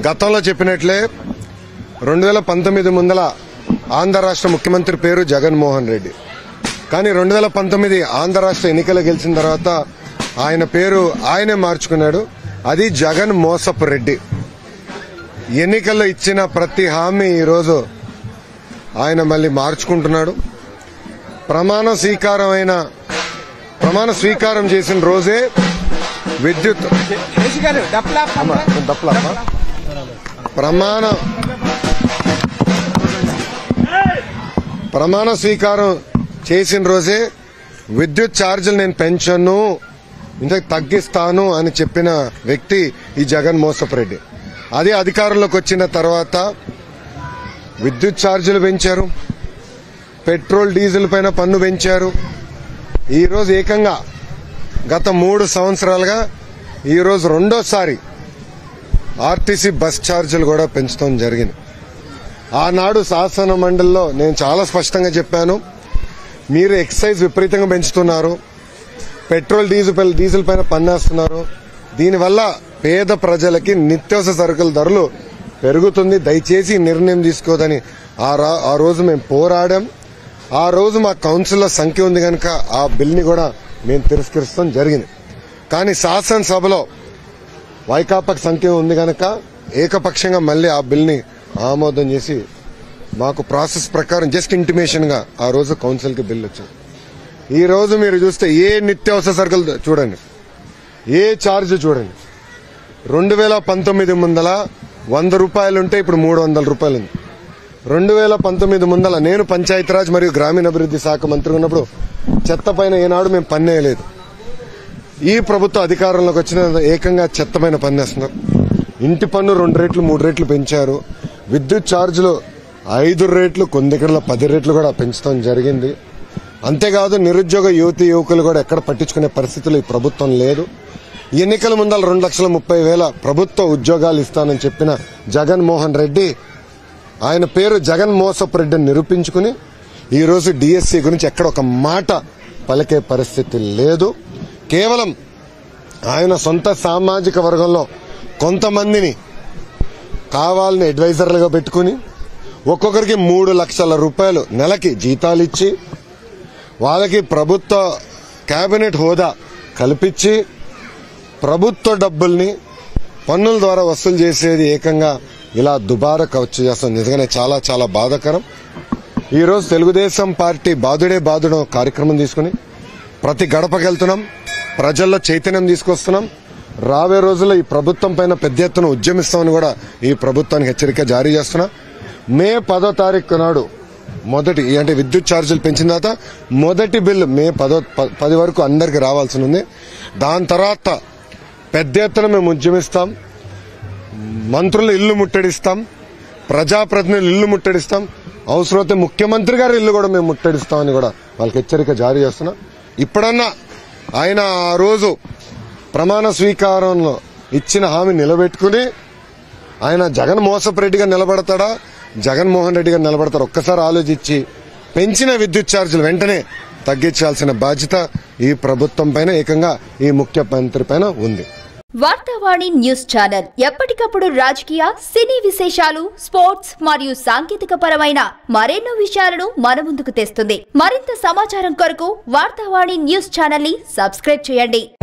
గతంలో చెప్పినట్లే రెండు వేల పంతొమ్మిది ముందల ఆంధ్ర రాష్ట్ర ముఖ్యమంత్రి పేరు జగన్మోహన్ రెడ్డి కానీ రెండు వేల పంతొమ్మిది ఆంధ్ర రాష్ట్ర ఎన్నికలు గెలిచిన తర్వాత ఆయన పేరు ఆయనే మార్చుకున్నాడు అది జగన్ మోసపు రెడ్డి ఎన్నికల్లో ఇచ్చిన ప్రతి హామీ ఈరోజు ఆయన మళ్ళీ మార్చుకుంటున్నాడు ప్రమాణ స్వీకారం అయిన ప్రమాణ స్వీకారం చేసిన రోజే విద్యుత్ కేసీ గారు డప్లా అమ్మా, కొంచెం తప్పులమ్మా. ప్రమాణ ప్రమాణ స్వీకారం చేసిన రోజే విద్యుత్ ఛార్జీలు నేను పెంచను ఇంత తగ్గిస్తాను అని చెప్పిన వ్యక్తి ఈ జగన్ మోసపురెడ్డి అదే అధికారంలోకి వచ్చిన తర్వాత విద్యుత్ ఛార్జీలు పెంచారు పెట్రోల్ డీజిల్ పైన పన్ను పెంచారు ఈరోజు ఏకంగా గత మూడు సంవత్సరాలుగా ఈరోజు రెండోసారి ఆర్టీసీ బస్ ఛార్జీలు కూడా పెంచడం జరిగింది ఆనాడు శాసన మండలిలో నేను చాలా స్పష్టంగా చెప్పాను మీరు ఎక్సైజ్ విపరీతంగా పెంచుతున్నారు పెట్రోల్ డీజిల్ డీజిల్ పైన పన్నేస్తున్నారు దీనివల్ల పేద ప్రజలకి నిత్యావసర సరుకుల ధరలు పెరుగుతుంది దయచేసి ఈ నిర్ణయం తీసుకోదని ఆ రా- ఆ రోజు మేము పోరాడాం ఆ రోజు మా కౌన్సిల్లో సంఖ్య ఉంది కనుక ఆ బిల్ని కూడా మేము తిరస్కరిస్తాం జరిగింది కానీ శాసనసభలో వైకాపాకు సంఖ్య ఉంది కనుక ఏకపక్షంగా మళ్ళీ ఆ బిల్ని ఆమోదం చేసి మాకు ప్రాసెస్ ప్రకారం జస్ట్ ఇంటిమేషన్ గా ఆ రోజు కౌన్సిల్ కి బిల్ వచ్చింది ఈ రోజు మీరు చూస్తే ఏ నిత్యావసర సరుకులు చూడండి ఏ ఛార్జ్ చూడండి రెండు వేల పంతొమ్మిది ముందల వంద రూపాయలు ఉంటే ఇప్పుడు మూడు వందల రూపాయలు ఉంది రెండు వేల పంతొమ్మిది ముందల నేను పంచాయతీరాజ్ మరియు గ్రామీణాభివృద్ధి శాఖ మంత్రి ఉన్నప్పుడు చెత్త పైన ఏనాడు మేము పన్నేయలేదు ఈ ప్రభుత్వ అధికారంలోకి వచ్చిన ఏకంగా చెత్తమైన పన్నేస్తున్నారు ఇంటి పన్ను రెండు రేట్లు మూడు రేట్లు పెంచారు విద్యుత్ ఛార్జీలు ఐదు రేట్లు కొన్ని దగ్గర పది రేట్లు కూడా పెంచడం జరిగింది అంతేకాదు నిరుద్యోగ యువతి యువకులు కూడా ఎక్కడ పట్టించుకునే పరిస్థితులు ఈ ప్రభుత్వం లేదు ఎన్నికల ముందల రెండు లక్షల ముప్పై వేల ప్రభుత్వ ఉద్యోగాలు ఇస్తానని చెప్పిన జగన్మోహన్ రెడ్డి ఆయన పేరు జగన్ మోసపు రెడ్డిని నిరూపించుకుని ఈ రోజు డిఎస్సి గురించి ఎక్కడ ఒక మాట పలికే పరిస్థితి లేదు కేవలం ఆయన సొంత సామాజిక వర్గంలో కొంతమందిని కావాలని అడ్వైజర్లుగా పెట్టుకుని ఒక్కొక్కరికి మూడు లక్షల రూపాయలు నెలకి జీతాలు ఇచ్చి వాళ్ళకి ప్రభుత్వ కేబినెట్ హోదా కల్పించి ప్రభుత్వ డబ్బుల్ని పన్నుల ద్వారా వసూలు చేసేది ఏకంగా ఇలా దుబారా ఖర్చు చేస్తాం నిజంగానే చాలా చాలా బాధాకరం ఈ రోజు తెలుగుదేశం పార్టీ బాదుడే బాదుడం కార్యక్రమం తీసుకుని ప్రతి గడపకి వెళ్తున్నాం ప్రజల్లో చైతన్యం తీసుకొస్తున్నాం రాబోయే రోజుల్లో ఈ ప్రభుత్వం పైన పెద్ద ఎత్తున ఉద్యమిస్తామని కూడా ఈ ప్రభుత్వానికి హెచ్చరిక జారీ చేస్తున్నా మే పదో తారీఖు నాడు మొదటి అంటే విద్యుత్ ఛార్జీలు పెంచిన తర్వాత మొదటి బిల్లు మే పదో ప- పది వరకు అందరికి రావాల్సి ఉంది దాని తర్వాత పెద్ద ఎత్తున మేము ఉద్యమిస్తాం మంత్రుల ఇల్లు ముట్టడిస్తాం ప్రజాప్రతినిధులు ఇల్లు ముట్టడిస్తాం అవసరమైతే ముఖ్యమంత్రి గారి ఇల్లు కూడా మేము ముట్టడిస్తామని కూడా వాళ్ళకి హెచ్చరిక జారీ చేస్తున్నాం ఇప్పుడన్నా ఆయన ఆ రోజు ప్రమాణ స్వీకారంలో ఇచ్చిన హామీ నిలబెట్టుకుని ఆయన జగన్ మోసపు రెడ్డిగా నిలబడతాడా జగన్మోహన్ రెడ్డిగా నిలబడతాడు ఒక్కసారి ఆలోచించి పెంచిన విద్యుత్ ఛార్జీలు వెంటనే తగ్గించాల్సిన బాధ్యత ఈ ప్రభుత్వం పైన ఏకంగా ఈ ముఖ్యమంత్రి పైన ఉంది వార్తావాణి న్యూస్ ఛానల్ ఎప్పటికప్పుడు రాజకీయ సినీ విశేషాలు స్పోర్ట్స్ మరియు సాంకేతిక పరమైన మరెన్నో విషయాలను మన ముందుకు తెస్తుంది మరింత సమాచారం కొరకు వార్తావాణి న్యూస్ ఛానల్ ని సబ్స్క్రైబ్ చేయండి